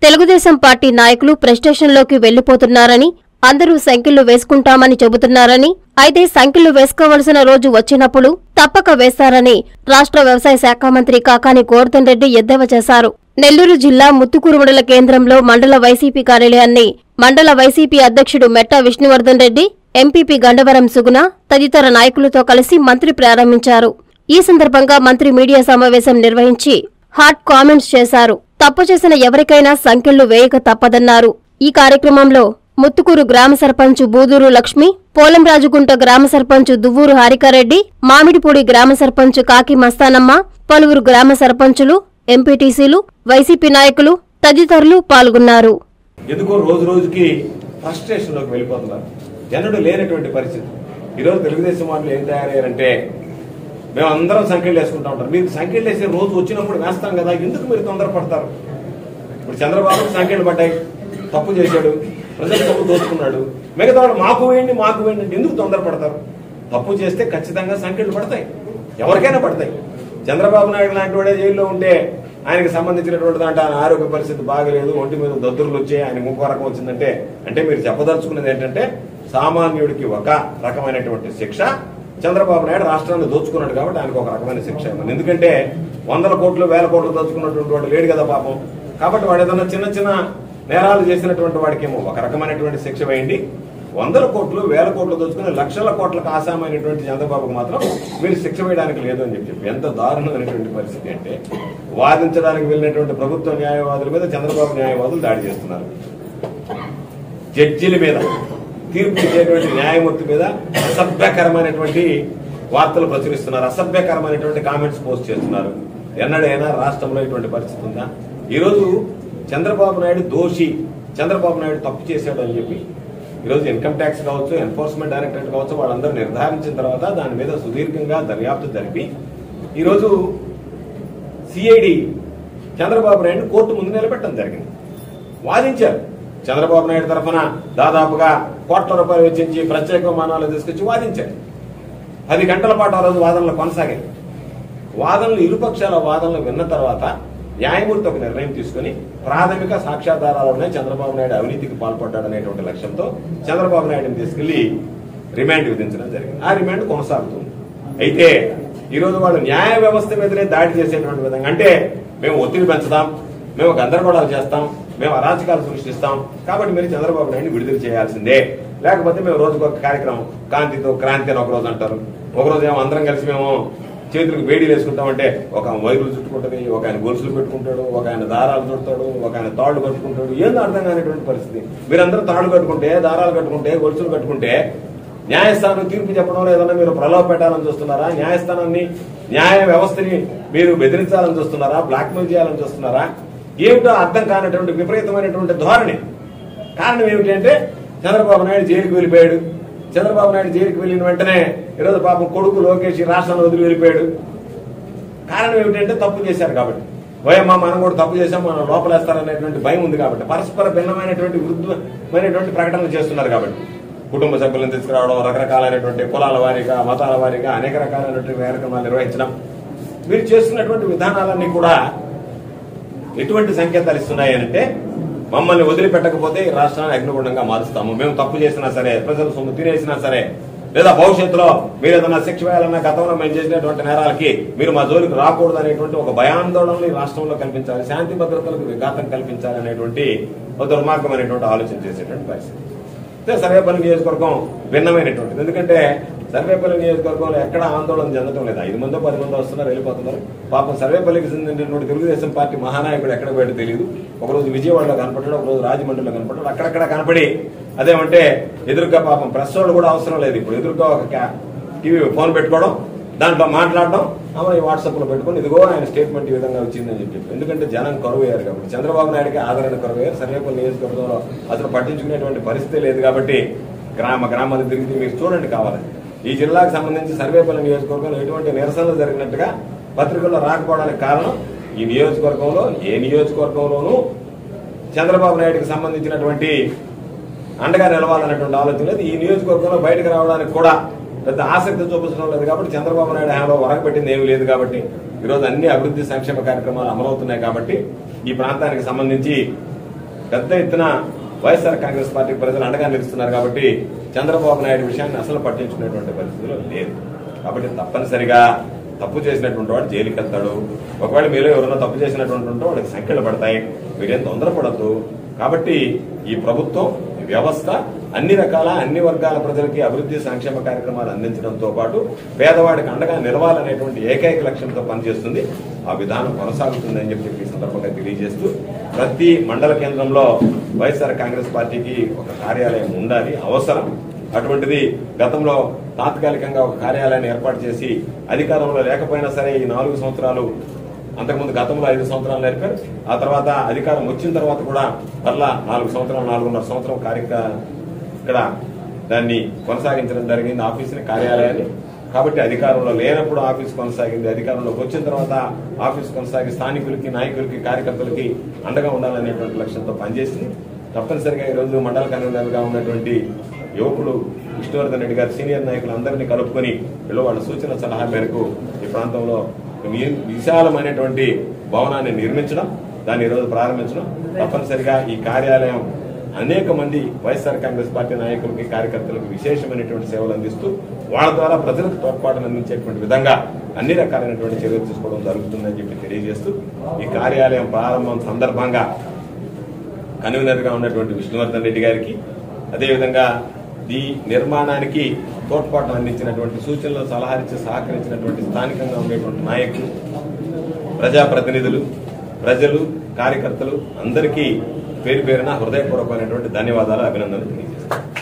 Telugu Desam party నాయకులు ప్రెస్టేషన్లోకి వెళ్లిపోతున్నారని అందరూ సంఖ్యలు వేసుకుంటామని చెబుతున్నారని అయితే సంఖ్యలు వేసుకోవలసిన రోజు వచ్చినప్పుడు తప్పక వేస్తారని రాష్ట్ర వ్యవసాయ శాఖ మంత్రి కాకాని గోవర్ధన్ రెడ్డి ఎద్దేవా చేశారు నెల్లూరు జిల్లా ముత్తుకూరు మండల కేంద్రంలో మండల వైసీపీ కార్యాలయాన్ని మండల వైసీపీ అధ్యక్షుడు మెట్టా విష్ణువర్ధన్ రెడ్డి ఎంపీపీ గండవరం సుగుణ తదితర నాయకులతో కలిసి మంత్రి ప్రారంభించారు ఈ సందర్భంగా మంత్రి మీడియా సమావేశం నిర్వహించి హాట్ కామెంట్స్ చేశారు తప్పు చేసిన ఎవరికైనా సంఖ్యలు వేయక తప్పదన్నారు ఈ కార్యక్రమంలో ముత్తుకూరు గ్రామ సర్పంచ్ బూదూరు లక్ష్మి పోలంరాజుగుంట గ్రామ సర్పంచ్ దువ్వూరు హారికారెడ్డి మామిడిపూడి గ్రామ సర్పంచ్ కాకి మస్తానమ్మ పలువురు గ్రామ సర్పంచులు ఎంపీటీసీలు వైసీపీ నాయకులు తదితరులు పాల్గొన్నారు ఎందుకో రోజు రోజుకి ఫ్రస్ట్రేషన్ లోకి వెళ్ళిపోతున్నారు ఎన్నడూ లేనటువంటి పరిస్థితి ఈరోజు తెలుగుదేశం వాళ్ళు ఏం తయారయ్యారంటే మేము అందరం సంఖ్యలు వేసుకుంటా ఉంటారు మీరు సంఖ్యలు వేసే రోజు వచ్చినప్పుడు వేస్తాం కదా ఎందుకు మీరు తొందరపడతారు ఇప్పుడు చంద్రబాబు సంఖ్యలు పడ్డాయి తప్పు చేశాడు ప్రజలు తప్పు దోచుకున్నాడు మిగతా వాళ్ళు మాకు వేయండి మాకు వేయండి అంటే ఎందుకు తొందరపడతారు తప్పు చేస్తే ఖచ్చితంగా సంఖ్యలు పడతాయి ఎవరికైనా పడతాయి చంద్రబాబు నాయుడు లాంటి వాడే జైల్లో ఉంటే ఆయనకి సంబంధించినటువంటి దాంట్లో ఆయన ఆరోగ్య పరిస్థితి బాగలేదు ఒంటి మీద దద్దురులు వచ్చాయి ఆయన ఇంకో రకం వచ్చిందంటే అంటే మీరు చెప్పదలుచుకున్నది ఏంటంటే సామాన్యుడికి ఒక రకమైనటువంటి శిక్ష చంద్రబాబు నాయుడు రాష్ట్రాన్ని దోచుకున్నాడు కాబట్టి ఆయనకు ఒక రకమైన శిక్ష ఇవ్వాలి ఎందుకంటే వందల కోట్లు వేల కోట్లు దోచుకున్నటువంటి వాడు లేడు కదా పాపం కాబట్టి వాడు ఏదైనా చిన్న చిన్న నేరాలు చేసినటువంటి వాడికి ఏమో ఒక రకమైనటువంటి శిక్ష వేయండి వందల కోట్లు వేల కోట్లు దోచుకుని లక్షల కోట్లకు ఆసామైనటువంటి చంద్రబాబుకు మాత్రం మీరు శిక్ష వేయడానికి లేదు అని చెప్పి ఎంత దారుణమైనటువంటి పరిస్థితి అంటే వాదించడానికి వెళ్ళినటువంటి ప్రభుత్వ న్యాయవాదుల మీద చంద్రబాబు న్యాయవాదులు దాడి చేస్తున్నారు జడ్జిల మీద తీర్పు ఇచ్చేటువంటి న్యాయమూర్తి మీద అసభ్యకరమైనటువంటి వార్తలు ప్రచురిస్తున్నారు అసభ్యకరమైనటువంటి కామెంట్స్ పోస్ట్ చేస్తున్నారు ఎన్నడైనా రాష్ట్రంలో ఇటువంటి పరిస్థితి ఉందా ఈరోజు చంద్రబాబు నాయుడు దోషి చంద్రబాబు నాయుడు తప్పు చేశాడు అని చెప్పి ఈరోజు ఇన్కమ్ ట్యాక్స్ కావచ్చు ఎన్ఫోర్స్మెంట్ డైరెక్టరేట్ కావచ్చు వాళ్ళందరూ నిర్ధారించిన తర్వాత దాని మీద సుదీర్ఘంగా దర్యాప్తు జరిపి ఈరోజు సిఐడి చంద్రబాబు నాయుడు కోర్టు ముందు నిలబెట్టడం జరిగింది వాదించారు చంద్రబాబు నాయుడు తరఫున దాదాపుగా కోట్ల రూపాయలు వెచ్చించి ప్రత్యేక విమానాలు తీసుకొచ్చి వాదించారు పది గంటల పాటు ఆ రోజు వాదనలు కొనసాగాయి వాదనలు ఇరుపక్షాల వాదనలు విన్న తర్వాత న్యాయమూర్తి ఒక నిర్ణయం తీసుకుని ప్రాథమిక సాక్ష్యాధారాలనే చంద్రబాబు నాయుడు అవినీతికి పాల్పడ్డాడనేటువంటి లక్ష్యంతో చంద్రబాబు నాయుడుని తీసుకెళ్లి రిమాండ్ విధించడం జరిగింది ఆ రిమాండ్ కొనసాగుతుంది అయితే ఈరోజు వాళ్ళు న్యాయ వ్యవస్థ మీదనే దాడి చేసేటువంటి విధంగా అంటే మేము ఒత్తిడి పెంచుతాం మేము గందరగోళాలు చేస్తాం మేము అరాచకాలు సృష్టిస్తాం కాబట్టి మీరు చంద్రబాబు నాయుడు విడుదల చేయాల్సిందే లేకపోతే మేము రోజుకు ఒక కార్యక్రమం కాంతితో క్రాంతి అని ఒక రోజు అంటారు ఒక రోజు ఏమో అందరం కలిసి మేము చేతులకు వేడీలు వేసుకుంటామంటే ఒక ఆయన వైర్లు చుట్టుకుంటుంది ఒక ఆయన గొలుసులు పెట్టుకుంటాడు ఒక ఆయన దారాలు చుడతాడు ఒక ఆయన తాళ్ళు కట్టుకుంటాడు ఏందో అర్థం కానిటువంటి పరిస్థితి మీరందరూ తాళ్ళు కట్టుకుంటే దారాలు కట్టుకుంటే గొలుసులు కట్టుకుంటే న్యాయస్థానం తీర్పు చెప్పడంలో ఏదన్నా మీరు ప్రలోభ పెట్టాలని చూస్తున్నారా న్యాయస్థానాన్ని న్యాయ వ్యవస్థని మీరు బెదిరించాలని చూస్తున్నారా బ్లాక్మెయిల్ చేయాలని చూస్తున్నారా ఏమిటో అర్థం కానటువంటి విపరీతమైనటువంటి ధోరణి కారణం ఏమిటంటే చంద్రబాబు నాయుడు జైలుకి వెళ్ళిపోయాడు చంద్రబాబు నాయుడు జైలుకి వెళ్ళిన వెంటనే ఈరోజు పాపం కొడుకు లోకేష్ ఈ రాష్ట్రాన్ని వదిలి వెళ్ళిపోయాడు కారణం ఏమిటంటే తప్పు చేశారు కాబట్టి భయమ్మా మనం కూడా తప్పు చేశాం మనం లోపలేస్తారనేటువంటి భయం ఉంది కాబట్టి పరస్పర భిన్నమైనటువంటి వృద్ధమైనటువంటి ప్రకటనలు చేస్తున్నారు కాబట్టి కుటుంబ సభ్యులను తీసుకురావడం రకరకాలైనటువంటి కులాల వారీగా మతాల వారీగా అనేక రకాలైనటువంటి కార్యక్రమాలు నిర్వహించడం మీరు చేస్తున్నటువంటి విధానాలన్నీ కూడా ఎటువంటి సంకేతాలు ఇస్తున్నాయి అంటే మమ్మల్ని వదిలిపెట్టకపోతే ఈ రాష్ట్రాన్ని అగ్నిగుండంగా మారుస్తాము మేము తప్పు చేసినా సరే ప్రజల సొమ్ము తినేసినా సరే లేదా భవిష్యత్తులో మీరు ఏదైనా శిక్ష వేయాలన్నా గతంలో మేము చేసినటువంటి నేరాలకి మీరు మా జోలికి రాకూడదు అనేటువంటి ఒక భయాందోళనలు ఈ రాష్ట్రంలో కల్పించాలి శాంతి భద్రతలకు విఘాతం కల్పించాలి అనేటువంటి ఒక దుర్మార్గమైనటువంటి ఆలోచన చేసేటువంటి పరిస్థితి అయితే సర్వేపల్లి నియోజకవర్గం భిన్నమైనటువంటిది ఎందుకంటే సర్వేపల్లి నియోజకవర్గంలో ఎక్కడ ఆందోళన చెందడం లేదు ఐదు మందో పది మంది వస్తున్నారు వెళ్ళిపోతున్నారు పాపం సర్వేపల్లికి చెందినటువంటి తెలుగుదేశం పార్టీ మహానాయకుడు ఎక్కడ పోయాడో తెలియదు ఒకరోజు విజయవాడలో కనపడ్డాడు ఒకరోజు రాజమండ్రిలో కనపడ్డాడు అక్కడక్కడ కనపడి అదేమంటే ఎదురుగా పాపం ప్రెస్ వాళ్ళు కూడా అవసరం లేదు ఇప్పుడు ఎదురుగా ఒక క్యా- టీవీ ఫోన్ పెట్టుకోవడం దాంట్లో మాట్లాడడం అమ్మ ఈ వాట్సాప్ లో పెట్టుకొని ఇదిగో ఆయన స్టేట్మెంట్ ఈ విధంగా వచ్చిందని చెప్పి ఎందుకంటే జనం కరువయ్యారు కాబట్టి చంద్రబాబు నాయుడుకి ఆదరణ కరువయ్యారు సర్వేపల్లి నియోజకవర్గంలో అసలు పట్టించుకునేటువంటి పరిస్థితి లేదు కాబట్టి గ్రామ గ్రామాలు తిరిగి మీరు చూడండి కావాలి ఈ జిల్లాకు సంబంధించి సర్వేపల్లి నియోజకవర్గంలో ఎటువంటి నిరసనలు జరిగినట్టుగా పత్రికల్లో రాకపోవడానికి కారణం ఈ నియోజకవర్గంలో ఏ నియోజకవర్గంలోనూ చంద్రబాబు నాయుడుకి సంబంధించినటువంటి అండగా నిలవాలనేటువంటి ఆలోచన లేదు ఈ నియోజకవర్గంలో బయటకు రావడానికి కూడా పెద్ద ఆసక్తి చూపించడం లేదు కాబట్టి చంద్రబాబు నాయుడు హయాంలో వరకబెట్టింది ఏమీ లేదు కాబట్టి ఈరోజు అన్ని అభివృద్ధి సంక్షేమ కార్యక్రమాలు అమలవుతున్నాయి కాబట్టి ఈ ప్రాంతానికి సంబంధించి పెద్ద ఎత్తున వైఎస్ఆర్ కాంగ్రెస్ పార్టీ ప్రజలు అండగా నిలుస్తున్నారు కాబట్టి చంద్రబాబు నాయుడు విషయాన్ని అసలు పట్టించుకునేటువంటి పరిస్థితిలో లేదు కాబట్టి తప్పనిసరిగా తప్పు చేసినటువంటి వాడు జైలుకి వెళ్తాడు ఒకవేళ మీలో ఎవరైనా తప్పు చేసినటువంటి ఉంటే వాడికి సంఖ్యలు పడతాయి మీరేం తొందరపడద్దు కాబట్టి ఈ ప్రభుత్వం ఈ వ్యవస్థ అన్ని రకాల అన్ని వర్గాల ప్రజలకి అభివృద్ధి సంక్షేమ కార్యక్రమాలు అందించడంతో పాటు పేదవాడికి అండగా నిలవాలనేటువంటి ఏకైక లక్ష్యంతో పనిచేస్తుంది ఆ విధానం కొనసాగుతుందని చెప్పి ఈ సందర్భంగా తెలియజేస్తూ ప్రతి మండల కేంద్రంలో వైఎస్ఆర్ కాంగ్రెస్ పార్టీకి ఒక కార్యాలయం ఉండాలి అవసరం అటువంటిది గతంలో తాత్కాలికంగా ఒక కార్యాలయాన్ని ఏర్పాటు చేసి అధికారంలో లేకపోయినా సరే ఈ నాలుగు సంవత్సరాలు అంతకుముందు గతంలో ఐదు సంవత్సరాలు నేర్పారు ఆ తర్వాత అధికారం వచ్చిన తర్వాత కూడా మరలా నాలుగు సంవత్సరాలు నాలుగున్నర సంవత్సరం కార్యక ఇక్కడ దాన్ని కొనసాగించడం జరిగింది ఆఫీసుని కార్యాలయాన్ని కాబట్టి అధికారంలో లేనప్పుడు ఆఫీస్ కొనసాగింది అధికారంలోకి వచ్చిన తర్వాత ఆఫీస్ కొనసాగి స్థానికులకి నాయకులకి కార్యకర్తలకి అండగా ఉండాలనేటువంటి లక్ష్యంతో పనిచేసింది తప్పనిసరిగా ఈ రోజు మండల కన్వీనర్గా ఉన్నటువంటి యువకుడు విష్ణువర్ధన్ రెడ్డి గారు సీనియర్ నాయకులు అందరినీ కలుపుకొని వీళ్ళు వాళ్ళ సూచన సలహా మేరకు ఈ ప్రాంతంలో వి- విశాలమైనటువంటి భవనాన్ని నిర్మించడం దాన్ని ఈరోజు ప్రారంభించడం తప్పనిసరిగా ఈ కార్యాలయం అనేక మంది వైఎస్ఆర్ కాంగ్రెస్ పార్టీ నాయకులకి కార్యకర్తలకు విశేషమైనటువంటి సేవలు అందిస్తూ వాళ్ళ ద్వారా ప్రజలకు తోడ్పాటును అందించేటువంటి విధంగా అన్ని రకాలైనటువంటి చర్యలు తీసుకోవడం జరుగుతుందని చెప్పి తెలియజేస్తూ ఈ కార్యాలయం ప్రారంభం సందర్భంగా కన్వీనర్ గా ఉన్నటువంటి విష్ణువర్ధన్ రెడ్డి గారికి అదేవిధంగా ఈ నిర్మాణానికి తోడ్పాటు అందించినటువంటి సూచనలు సలహాలిచ్చి సహకరించినటువంటి స్థానికంగా ఉండేటువంటి నాయకులు ప్రజాప్రతినిధులు ప్రజలు కార్యకర్తలు అందరికీ పేరు పేరున హృదయపూర్వకమైనటువంటి ధన్యవాదాలు అభినందనలు తెలియజేస్తాను